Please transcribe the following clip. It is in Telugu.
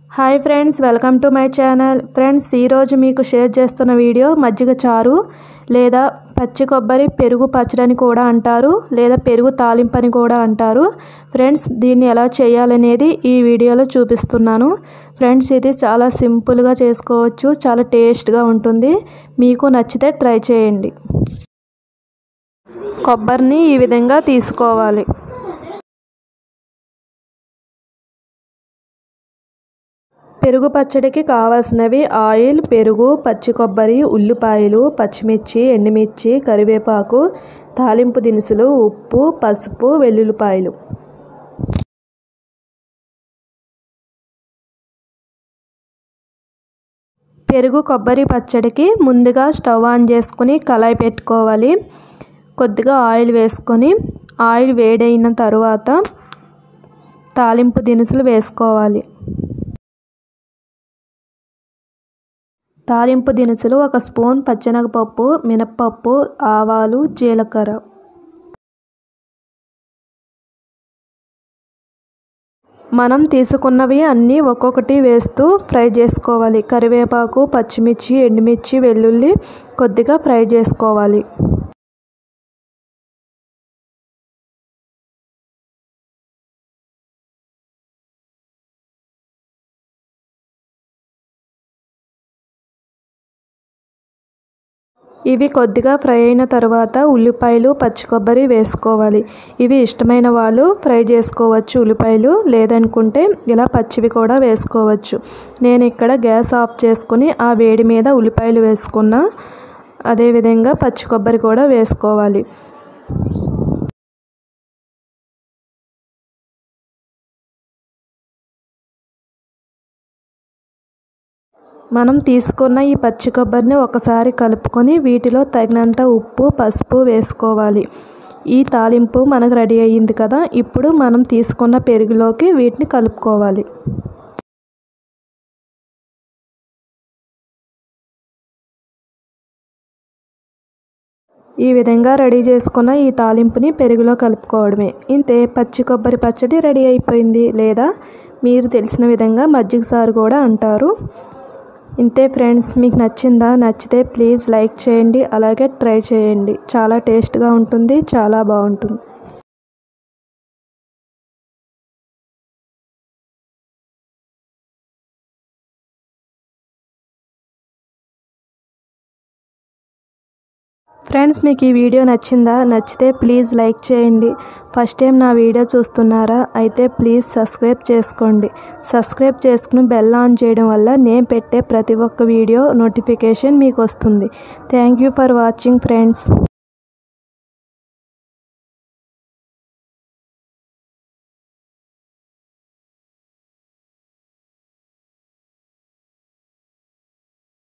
hi friends welcome to my channel friends ఈరోజు మీకు షేర్ చేస్తున్న వీడియో మజ్జిగ చారు లేదా పచ్చి కొబ్బరి పెరుగు పచ్చడని కూడా అంటారు లేదా పెరుగు తాలింపు అని కూడా అంటారు ఫ్రెండ్స్ దీన్ని ఎలా చేయాలనేది ఈ వీడియోలో చూపిస్తున్నాను ఫ్రెండ్స్ ఇది చాలా సింపుల్గా చేసుకోవచ్చు చాలా టేస్ట్గా ఉంటుంది మీకు నచ్చితే ట్రై చేయండి కొబ్బరిని ఈ విధంగా తీసుకోవాలి పెరుగు పచ్చడికి కావాల్సినవి ఆయిల్ పెరుగు పచ్చి కొబ్బరి ఉల్లిపాయలు పచ్చిమిర్చి ఎండుమిర్చి కరివేపాకు తాలింపు దినుసులు ఉప్పు పసుపు వెల్లుల్లిపాయలు పెరుగు కొబ్బరి పచ్చడికి ముందుగా స్టవ్ ఆన్ చేసుకుని కళాయి పెట్టుకోవాలి కొద్దిగా ఆయిల్ వేసుకొని ఆయిల్ వేడైన తర్వాత తాలింపు దినుసులు వేసుకోవాలి తాలింపు దినుసులు ఒక స్పూన్ పచ్చెనగపప్పు మినప్పప్పు ఆవాలు జీలకర్ర మనం తీసుకున్నవి అన్నీ ఒక్కొక్కటి వేస్తూ ఫ్రై చేసుకోవాలి కరివేపాకు పచ్చిమిర్చి ఎండుమిర్చి వెల్లుల్లి కొద్దిగా ఫ్రై చేసుకోవాలి ఇవి కొద్దిగా ఫ్రై అయిన తర్వాత ఉల్లిపాయలు పచ్చి కొబ్బరి వేసుకోవాలి ఇవి ఇష్టమైన వాళ్ళు ఫ్రై చేసుకోవచ్చు ఉల్లిపాయలు లేదనుకుంటే ఇలా పచ్చివి కూడా వేసుకోవచ్చు నేను ఇక్కడ గ్యాస్ ఆఫ్ చేసుకుని ఆ వేడి మీద ఉల్లిపాయలు వేసుకున్న అదేవిధంగా పచ్చి కొబ్బరి కూడా వేసుకోవాలి మనం తీసుకున్న ఈ పచ్చి కొబ్బరిని ఒకసారి కలుపుకొని వీటిలో తగినంత ఉప్పు పసుపు వేసుకోవాలి ఈ తాలింపు మనకు రెడీ అయ్యింది కదా ఇప్పుడు మనం తీసుకున్న పెరుగులోకి వీటిని కలుపుకోవాలి ఈ విధంగా రెడీ చేసుకున్న ఈ తాలింపుని పెరుగులో కలుపుకోవడమే ఇంతే పచ్చి కొబ్బరి పచ్చడి రెడీ అయిపోయింది లేదా మీరు తెలిసిన విధంగా మజ్జిగ సారు కూడా అంటారు ఇంతే ఫ్రెండ్స్ మీకు నచ్చిందా నచ్చితే ప్లీజ్ లైక్ చేయండి అలాగే ట్రై చేయండి చాలా టేస్ట్గా ఉంటుంది చాలా బాగుంటుంది ఫ్రెండ్స్ మీకు ఈ వీడియో నచ్చిందా నచ్చితే ప్లీజ్ లైక్ చేయండి ఫస్ట్ టైం నా వీడియో చూస్తున్నారా అయితే ప్లీజ్ సబ్స్క్రైబ్ చేసుకోండి సబ్స్క్రైబ్ చేసుకుని బెల్ ఆన్ చేయడం వల్ల నేను పెట్టే ప్రతి ఒక్క వీడియో నోటిఫికేషన్ మీకు వస్తుంది thank you for watching friends